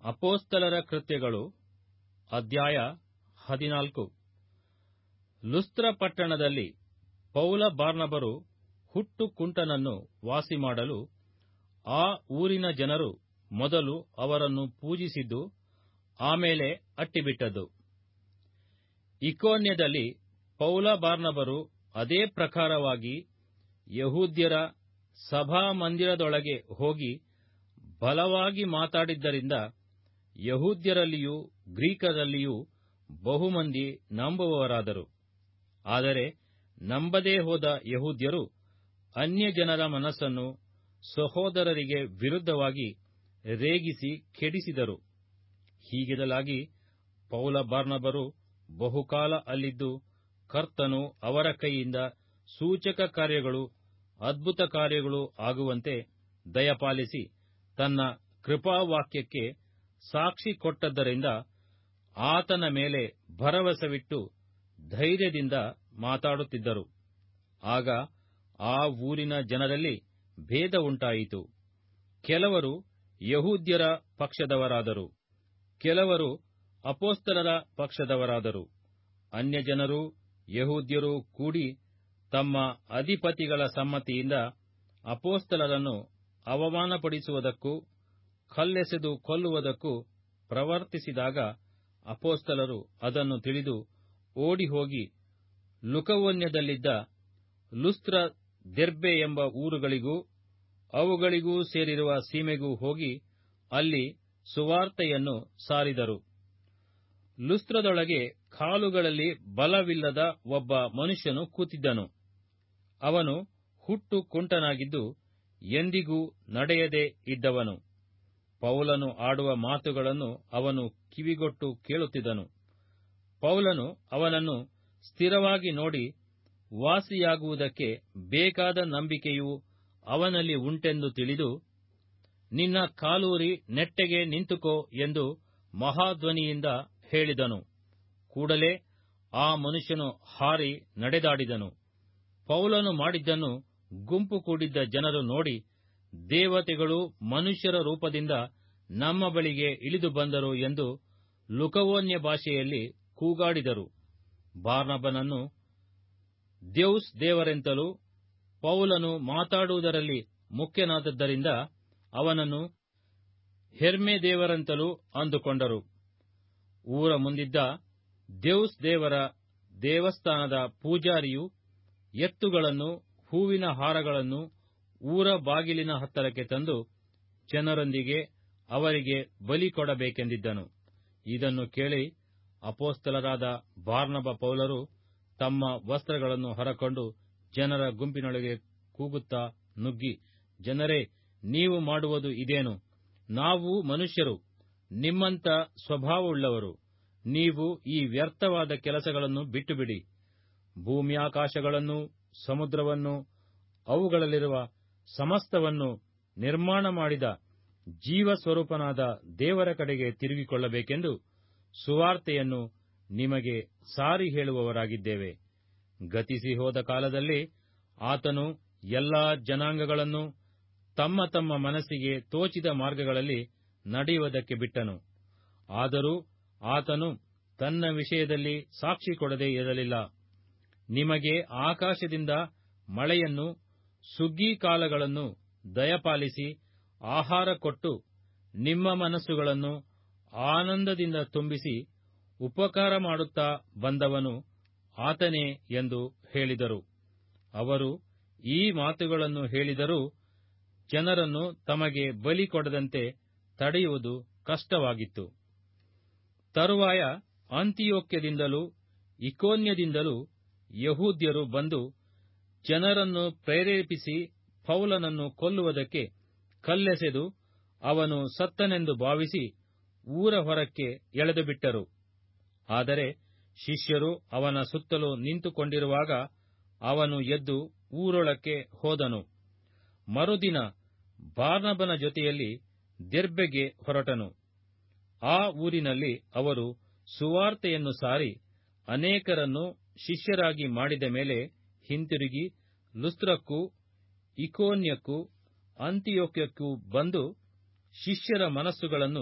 ಅಪೋಸ್ತಲರ ಕೃತ್ಯಗಳು ಅಧ್ಯಾಯ ಹದಿನಾಲ್ಕು ಲುಸ್ತ್ರ ಪಟ್ಟಣದಲ್ಲಿ ಪೌಲ ಬಾರ್ನಬರು ಹುಟ್ಟು ಕುಂಟನನ್ನು ವಾಸಿಮಾಡಲು ಆ ಊರಿನ ಜನರು ಮೊದಲು ಅವರನ್ನು ಪೂಜಿಸಿದ್ದು ಆಮೇಲೆ ಅಟ್ಟಿಬಿಟ್ಟದ್ದು ಇಕೋನ್ಯದಲ್ಲಿ ಪೌಲ ಬಾರ್ನಬರು ಅದೇ ಪ್ರಕಾರವಾಗಿ ಯಹೂದ್ಯರ ಸಭಾಮಂದಿರದೊಳಗೆ ಹೋಗಿ ಬಲವಾಗಿ ಮಾತಾಡಿದ್ದರಿಂದ ಯಹೂದ್ಯರಲ್ಲಿಯೂ ಗ್ರೀಕರಲ್ಲಿಯೂ ಬಹುಮಂದಿ ನಂಬುವವರಾದರು ಆದರೆ ನಂಬದೇ ಹೋದ ಯಹೂದ್ಯರು ಅನ್ಯಜನರ ಮನಸ್ಸನ್ನು ಸಹೋದರರಿಗೆ ವಿರುದ್ಧವಾಗಿ ರೇಗಿಸಿ ಕೆಡಿಸಿದರು ಹೀಗಿರಲಾಗಿ ಪೌಲ ಬಾರ್ನಬರು ಬಹುಕಾಲ ಅಲ್ಲಿದ್ದು ಕರ್ತನು ಅವರ ಕೈಯಿಂದ ಸೂಚಕ ಕಾರ್ಯಗಳು ಅದ್ಭುತ ಕಾರ್ಯಗಳು ಆಗುವಂತೆ ದಯಪಾಲಿಸಿ ತನ್ನ ಕೃಪಾವಾಕ್ಯಕ್ಕೆ ಸಾಕ್ಷಿ ಕೊಟ್ಟದ್ದರಿಂದ ಆತನ ಮೇಲೆ ಭರವಸವಿಟ್ಟು ಧೈರ್ಯದಿಂದ ಮಾತಾಡುತ್ತಿದ್ದರು ಆಗ ಆ ಊರಿನ ಜನರಲ್ಲಿ ಭೇದ ಉಂಟಾಯಿತು ಕೆಲವರು ಯಹೂದ್ಯರ ಪಕ್ಷದವರಾದರು ಕೆಲವರು ಅಪೋಸ್ತಲರ ಪಕ್ಷದವರಾದರು ಅನ್ಯಜನರೂ ಯಹೂದ್ಯರೂ ಕೂಡಿ ತಮ್ಮ ಅಧಿಪತಿಗಳ ಸಮ್ಮತಿಯಿಂದ ಅಪೋಸ್ತಲರನ್ನು ಅವಮಾನಪಡಿಸುವುದಕ್ಕೂ ಕಲ್ಲೆಸೆದು ಕೊಲ್ಲುವುದಕ್ಕೂ ಪ್ರವರ್ತಿಸಿದಾಗ ಅಪೋಸ್ತಲರು ಅದನ್ನು ತಿಳಿದು ಓಡಿಹೋಗಿ ಲುಕವೋನ್ಯದಲ್ಲಿದ್ದ ಲುಸ್ತ್ರ ದೆರ್ಬೆ ಎಂಬ ಊರುಗಳಿಗೂ ಅವುಗಳಿಗೂ ಸೇರಿರುವ ಸೀಮೆಗೂ ಹೋಗಿ ಅಲ್ಲಿ ಸುವಾರ್ತೆಯನ್ನು ಸಾರಿದರು ಲುಸ್ತ್ರದೊಳಗೆ ಕಾಲುಗಳಲ್ಲಿ ಬಲವಿಲ್ಲದ ಒಬ್ಬ ಮನುಷ್ಯನು ಕೂತಿದ್ದನು ಅವನು ಹುಟ್ಟು ಕುಂಟನಾಗಿದ್ದು ಎಂದಿಗೂ ನಡೆಯದೆ ಇದ್ದವನು ಪೌಲನು ಆಡುವ ಮಾತುಗಳನ್ನು ಅವನು ಕಿವಿಗೊಟ್ಟು ಕೇಳುತ್ತಿದ್ದನು ಪೌಲನು ಅವನನ್ನು ಸ್ಥಿರವಾಗಿ ನೋಡಿ ವಾಸಿಯಾಗುವುದಕ್ಕೆ ಬೇಕಾದ ನಂಬಿಕೆಯು ಅವನಲ್ಲಿ ಉಂಟೆಂದು ತಿಳಿದು ನಿನ್ನ ಕಾಲೂರಿ ನೆಟ್ಟಗೆ ನಿಂತುಕೋ ಎಂದು ಮಹಾಧ್ವನಿಯಿಂದ ಹೇಳಿದನು ಕೂಡಲೇ ಆ ಮನುಷ್ಯನು ಹಾರಿ ನಡೆದಾಡಿದನು ಪೌಲನು ಮಾಡಿದ್ದನ್ನು ಗುಂಪು ಕೂಡಿದ್ದ ಜನರು ನೋಡಿ ದೇವತೆಗಳು ಮನುಷ್ಯರ ರೂಪದಿಂದ ನಮ್ಮ ಬಳಿಗೆ ಇಳಿದು ಬಂದರು ಎಂದು ಲುಕವೋನ್ಯ ಭಾಷೆಯಲ್ಲಿ ಕೂಗಾಡಿದರು ಬಾರ್ನಬನನ್ನು ದ್ಯೌಸ್ ದೇವರೆಂತಲೂ ಪೌಲನು ಮಾತಾಡುವುದರಲ್ಲಿ ಮುಖ್ಯನಾದದ್ದರಿಂದ ಅವನನ್ನು ಹೆರ್ಮೆ ದೇವರೆಂತಲೂ ಅಂದುಕೊಂಡರು ಊರ ಮುಂದಿದ್ದ ದ್ಯೌಸ್ ದೇವರ ದೇವಸ್ಥಾನದ ಪೂಜಾರಿಯು ಎತ್ತುಗಳನ್ನು ಹೂವಿನ ಹಾರಗಳನ್ನು ಊರ ಬಾಗಿಲಿನ ಹತ್ತರಕ್ಕೆ ತಂದು ಜನರೊಂದಿಗೆ ಅವರಿಗೆ ಬಲಿ ಕೊಡಬೇಕೆಂದಿದ್ದನು ಇದನ್ನು ಕೇಳಿ ಅಪೋಸ್ತಲರಾದ ಬಾರ್ನಬ ಪೌಲರು ತಮ್ಮ ವಸ್ತ್ರಗಳನ್ನು ಹೊರಕೊಂಡು ಜನರ ಗುಂಪಿನೊಳಗೆ ಕೂಗುತ್ತಾ ನುಗ್ಗಿ ಜನರೇ ನೀವು ಮಾಡುವುದು ಇದೇನು ನಾವು ಮನುಷ್ಯರು ನಿಮ್ಮಂತ ಸ್ವಭಾವವುಳ್ಳವರು ನೀವು ಈ ವ್ಯರ್ಥವಾದ ಕೆಲಸಗಳನ್ನು ಬಿಟ್ಟುಬಿಡಿ ಭೂಮ್ಯಾಕಾಶಗಳನ್ನು ಸಮುದ್ರವನ್ನು ಅವುಗಳಲ್ಲಿರುವ ಸಮಸ್ತವನ್ನು ನಿರ್ಮಾಣ ಮಾಡಿದ ಜೀವಸ್ವರೂಪನಾದ ದೇವರ ಕಡೆಗೆ ತಿರುಗಿಕೊಳ್ಳಬೇಕೆಂದು ಸುವಾರ್ತೆಯನ್ನು ನಿಮಗೆ ಸಾರಿ ಹೇಳುವವರಾಗಿದ್ದೇವೆ ಗತಿಸಿ ಹೋದ ಕಾಲದಲ್ಲಿ ಆತನು ಎಲ್ಲಾ ಜನಾಂಗಗಳನ್ನು ತಮ್ಮ ತಮ್ಮ ಮನಸ್ಸಿಗೆ ತೋಚಿದ ಮಾರ್ಗಗಳಲ್ಲಿ ನಡೆಯುವುದಕ್ಕೆ ಬಿಟ್ಟನು ಆದರೂ ಆತನು ತನ್ನ ವಿಷಯದಲ್ಲಿ ಸಾಕ್ಷಿ ಕೊಡದೆ ಇರಲಿಲ್ಲ ನಿಮಗೆ ಆಕಾಶದಿಂದ ಮಳೆಯನ್ನು ಸುಗ್ಗಿ ಕಾಲಗಳನ್ನು ದಯಪಾಲಿಸಿ ಆಹಾರ ಕೊಟ್ಟು ನಿಮ್ಮ ಮನಸ್ಸುಗಳನ್ನು ಆನಂದದಿಂದ ತುಂಬಿಸಿ ಉಪಕಾರ ಮಾಡುತ್ತಾ ಬಂದವನು ಆತನೇ ಎಂದು ಹೇಳಿದರು ಅವರು ಈ ಮಾತುಗಳನ್ನು ಹೇಳಿದರೂ ಜನರನ್ನು ತಮಗೆ ಬಲಿ ಕೊಡದಂತೆ ತಡೆಯುವುದು ಕಷ್ಟವಾಗಿತ್ತು ತರುವಾಯ ಅಂತಿಯೋಕ್ಯದಿಂದಲೂ ಇಕೋನ್ಯದಿಂದಲೂ ಯಹೂದ್ಯರು ಬಂದು ಜನರನ್ನು ಪ್ರೇರೇಪಿಸಿ ಪೌಲನನ್ನು ಕೊಲ್ಲುವುದಕ್ಕೆ ಕಲ್ಲೆಸೆದು ಅವನು ಸತ್ತನೆಂದು ಭಾವಿಸಿ ಊರ ಹೊರಕ್ಕೆ ಎಳೆದುಬಿಟ್ಟರು ಆದರೆ ಶಿಷ್ಯರು ಅವನ ಸುತ್ತಲೂ ನಿಂತುಕೊಂಡಿರುವಾಗ ಅವನು ಎದ್ದು ಊರೊಳಕ್ಕೆ ಹೋದನು ಮರುದಿನ ಬಾರ್ನಬನ ಜೊತೆಯಲ್ಲಿ ದೆರ್ಬೆಗೆ ಹೊರಟನು ಆ ಊರಿನಲ್ಲಿ ಅವರು ಸುವಾರ್ತೆಯನ್ನು ಸಾರಿ ಅನೇಕರನ್ನು ಶಿಷ್ಯರಾಗಿ ಮಾಡಿದ ಮೇಲೆ ಹಿಂತಿರುಗಿ ಲುಸ್ತ್ರಕ್ಕೂ ಇಕೋನ್ಯಕ್ಕೂ ಅಂತಿಯೋಕ್ಯಕ್ಕೂ ಬಂದು ಶಿಷ್ಯರ ಮನಸ್ಸುಗಳನ್ನು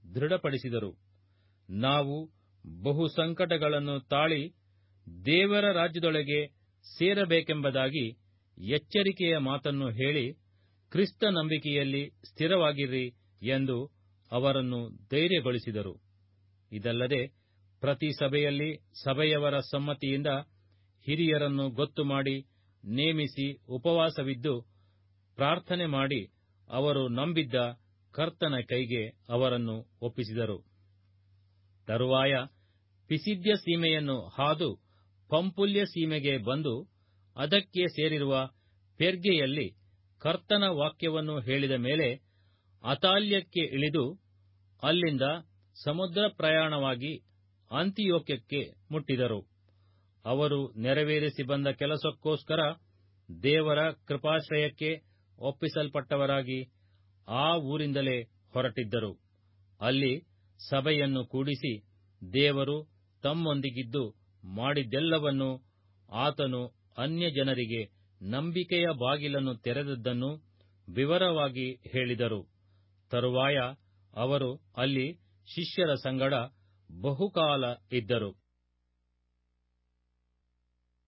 ದೃಢಪಡಿಸಿದರು ನಾವು ಬಹು ಸಂಕಟಗಳನ್ನು ತಾಳಿ ದೇವರ ರಾಜ್ಯದೊಳಗೆ ಸೇರಬೇಕೆಂಬುದಾಗಿ ಎಚ್ಚರಿಕೆಯ ಮಾತನ್ನು ಹೇಳಿ ಕ್ರಿಸ್ತ ನಂಬಿಕೆಯಲ್ಲಿ ಸ್ಥಿರವಾಗಿರ್ರಿ ಎಂದು ಅವರನ್ನು ಧೈರ್ಯಗೊಳಿಸಿದರು ಇದಲ್ಲದೆ ಪ್ರತಿ ಸಭೆಯಲ್ಲಿ ಸಭೆಯವರ ಸಮ್ಮತಿಯಿಂದ ಹಿರಿಯರನ್ನು ಗೊತ್ತು ಮಾಡಿ ನೇಮಿಸಿ ಉಪವಾಸವಿದ್ದು ಪ್ರಾರ್ಥನೆ ಮಾಡಿ ಅವರು ನಂಬಿದ್ದ ಕರ್ತನ ಕೈಗೆ ಅವರನ್ನು ಒಪ್ಪಿಸಿದರು ತರುವಾಯ ಪಿಸಿದ್ಯ ಸೀಮೆಯನ್ನು ಹಾದು ಪಂಪುಲ್ಯ ಸೀಮೆಗೆ ಬಂದು ಅದಕ್ಕೆ ಸೇರಿರುವ ಪೆರ್ಗೆಯಲ್ಲಿ ಕರ್ತನ ವಾಕ್ಯವನ್ನು ಹೇಳಿದ ಮೇಲೆ ಅತಾಲ್ಯಕ್ಕೆ ಇಳಿದು ಅಲ್ಲಿಂದ ಸಮುದ್ರ ಪ್ರಯಾಣವಾಗಿ ಅಂತಿಯೋಕ್ಯಕ್ಕೆ ಮುಟ್ಟಿದರು ಅವರು ನೆರವೇರಿಸಿ ಬಂದ ಕೆಲಸಕ್ಕೋಸ್ಕರ ದೇವರ ಕೃಪಾಶ್ರಯಕ್ಕೆ ಒಪ್ಪಿಸಲ್ಪಟ್ಟವರಾಗಿ ಆ ಊರಿಂದಲೇ ಹೊರಟಿದ್ದರು ಅಲ್ಲಿ ಸಭೆಯನ್ನು ಕೂಡಿಸಿ ದೇವರು ತಮ್ಮೊಂದಿಗಿದ್ದು ಮಾಡಿದ್ದೆಲ್ಲವನ್ನೂ ಆತನು ಅನ್ಯಜನರಿಗೆ ನಂಬಿಕೆಯ ಬಾಗಿಲನ್ನು ತೆರೆದದ್ದನ್ನು ವಿವರವಾಗಿ ಹೇಳಿದರು ತರುವಾಯ ಅವರು ಅಲ್ಲಿ ಶಿಷ್ಯರ ಸಂಗಡ ಬಹುಕಾಲ ಇದ್ದರು